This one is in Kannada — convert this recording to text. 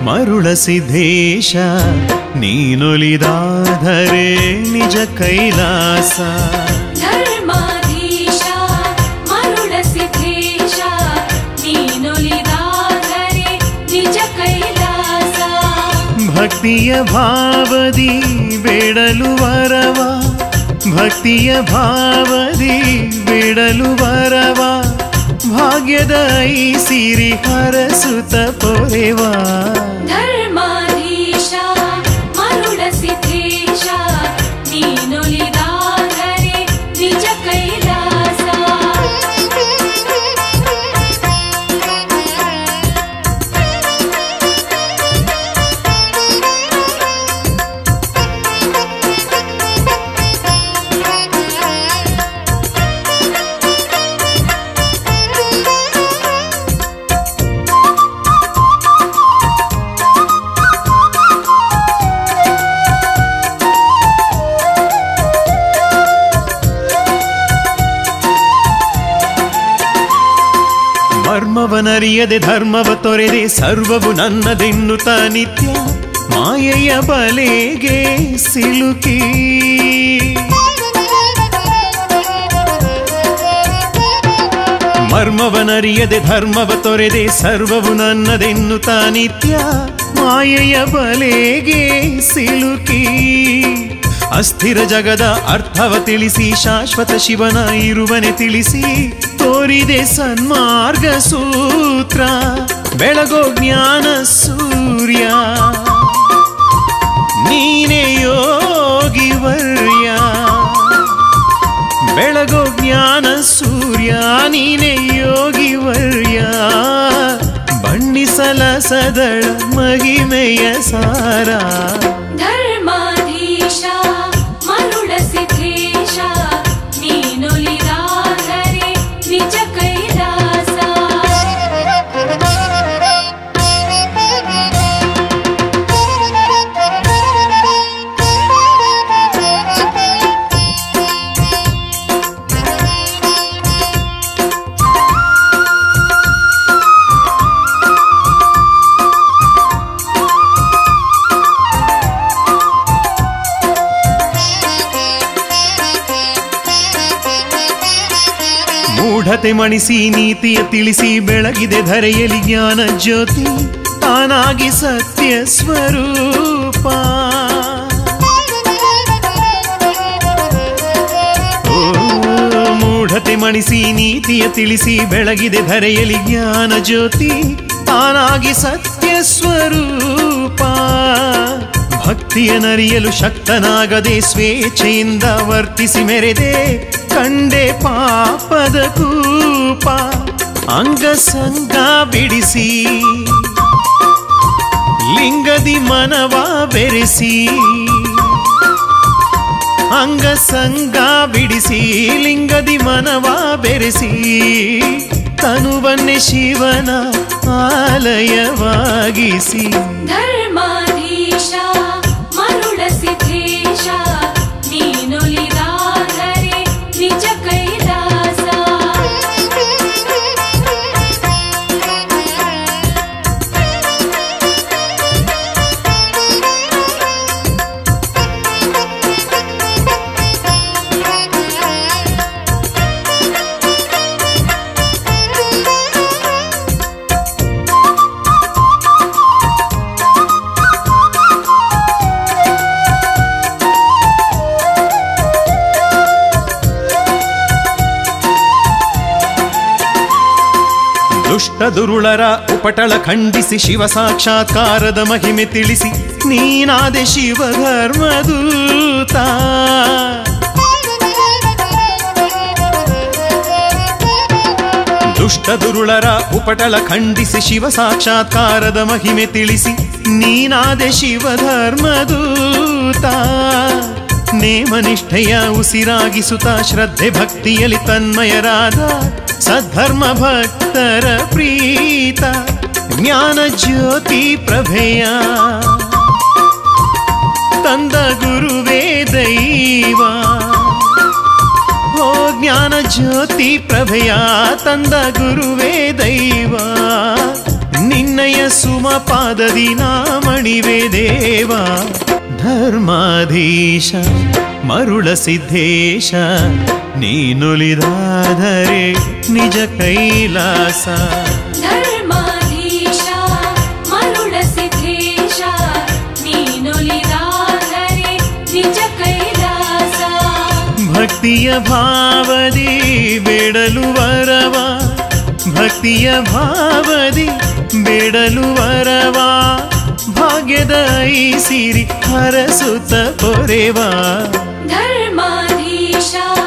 ಮರುಳ ಸಿದ್ಧೇಶ ನೀನೊಲಿದಾದರೆ ನಿಜ ಕೈಲಾಸ ಧರ್ಮಾಧೀಶ ಮರುಳ ಸಿದ್ಧೇಶ ನೀನೊಲಿದಾದರೆ ನಿಜ ಕೈಲಾಸ ಭಕ್ತಿಯ ಭಾವದಿ ಬೇಡಲು ವರವ ಭಕ್ತಿಯ ಭಾವದಿ ಬೇಡಲು ವರವ ಭಾಗ್ಯದ ಈ ಸಿರಿ ಹರಸುತ ಪೊರೆವಾ ಧರ್ಮಾಧೀಶ ಮರುಳ ಸಿದ್ಧೇಶ ನೀನೊಲಿದಾದರೆ ನಿಜ ಕೈಲಾಸ ಮರ್ಮವನರಿಯದೆ ಧರ್ಮವ ತೊರೆದೆ ಸರ್ವವು ನನ್ನದೆನ್ನುತ್ತ ನಿತ್ಯ ಮಾಯೆಯ ಬಲೆಗೆ ಸಿಲುಕಿ ಮರ್ಮವನರಿಯದೆ ಧರ್ಮವ ತೊರೆದೆ ಸರ್ವವು ನನ್ನದೆನ್ನುತ್ತ ನಿತ್ಯ ಮಾಯೆಯ ಬಲೆಗೆ ಸಿಲುಕಿ ಅಸ್ಥಿರ ಜಗದ ಅರ್ಥವ ತಿಳಿಸಿ ಶಾಶ್ವತ ಶಿವನ ಇರುವನೆ ತಿಳಿಸಿ ತೋರಿದೆ ಸನ್ಮಾರ್ಗ ಸೂತ್ರ ಬೆಳಗೋ ಜ್ಞಾನ ಸೂರ್ಯ ನೀನೇ ಯೋಗಿ ವರ್ಯ ಬೆಳಗೋ ಜ್ಞಾನ ಸೂರ್ಯ ನೀನೇ ಯೋಗಿ ವರ್ಯ ಬಣ್ಣಿಸಲ ಸದಳ ಮಹಿಮೆಯ ಸಾರ ಧರ್ಮಾಧೀಶ ಮರುಳ ಸಿದ್ಧೇಶ ನೀನೊಲಿದಾದರೆ ನಿಜ ಕೈಲಾಸ ಮೂಢತೆ ಮಣಿಸಿ ನೀತಿಯ ತಿಳಿಸಿ ಬೆಳಗಿದೆ ಧರೆಯಲಿ ಜ್ಞಾನ ಜ್ಯೋತಿ ತಾನಾಗಿ ಸತ್ಯ ಸ್ವರೂಪ ಓ, ಮೂಢತೆ ಮಣಿಸಿ ನೀತಿಯ ತಿಳಿಸಿ ಬೆಳಗಿದೆ ಧರೆಯಲಿ ಜ್ಞಾನ ಜ್ಯೋತಿ ತಾನಾಗಿ ಸತ್ಯ ಸ್ವರೂಪ ಭಕ್ತಿಯ ನರಿಯಲು ಶಕ್ತನಾಗದೆ ಸ್ವೇಚ್ಛೆಯಿಂದ ವರ್ತಿಸಿ ಮೆರೆದೆ ಕಂಡೆ ಪಾಪದ ಕೂಪ ಅಂಗ ಸಂಗ ಬಿಡಿಸಿ ಲಿಂಗದಿ ಮನವ ಬೆರೆಸಿ ಅಂಗ ಸಂಗ ಬಿಡಿಸಿ ಲಿಂಗದಿ ಮನವ ಬೆರೆಸಿ ತನುವನ್ನೇ ಶಿವನ ಆಲಯವಾಗಿಸಿ ಧರ್ಮಾಧೀಶ ಮರುಳ ಸಿದ್ಧೇಶ ನೀನೊಲಿದಾದರೆ ನಿಜ ಕೈಲಾಸ ದುಷ್ಟ ದುರುಳರ ಉಪಟಳ ಖಂಡಿಸಿ ಶಿವ ಸಾಕ್ಷಾತ್ಕಾರದ ಮಹಿಮೆ ತಿಳಿಸಿ ನೀನಾದೆ ಶಿವ ಧರ್ಮದೂತ ದುಷ್ಟ ದುರುಳರ ಉಪಟಳ ಖಂಡಿಸಿ ಶಿವ ಸಾಕ್ಷಾತ್ಕಾರದ ಮಹಿಮೆ ತಿಳಿಸಿ ನೀನಾದೆ ಶಿವ ಧರ್ಮದೂತ ನೇಮನಿಷ್ಠೆಯ ಉಸಿರಾಗಿಸುತ್ತ ಶ್ರದ್ಧೆ ಭಕ್ತಿಯಲ್ಲಿ ತನ್ಮಯರಾದ ಸದ್ಧರ್ಮ ಭಕ್ತರ ಪ್ರೀತ ಜ್ಞಾನ ಜ್ಯೋತಿ ಪ್ರಭೆಯ ತಂದ ಗುರುವೇ ದೈವ ಓ ಜ್ಞಾನ ಜ್ಯೋತಿ ಪ್ರಭೆಯ ತಂದ ಗುರುವೇ ದೈವ ನಿನ್ನಯ ಸುಮ ಪಾದದಿ ನಾಮಣಿವೆ ದೇವ ಧರ್ಮಾಧೀಶ ಮರುಳ ಸಿದ್ಧೇಶ ನೀನುಲಿದಾದರೆ ನಿಜ ಕೈಲಾಸ ಧರ್ಮಾಧೀಶ ಮರುಳ ಸಿದ್ಧೇಶ ನೀನುಲಿದಾದರೆ ನಿಜ ಕೈಲಾಸ ಭಕ್ತಿಯ ಭಾವದಿ ಬೇಡಲು ವರವ ಭಕ್ತಿಯ ಭಾವದಿ ಬೇಡಲು ವರವ ಭಾಗ್ಯದ ಐಸಿರಿ ಹರಸುತ್ತ ಪೊರೆವಾ ಧರ್ಮಾಧೀಶ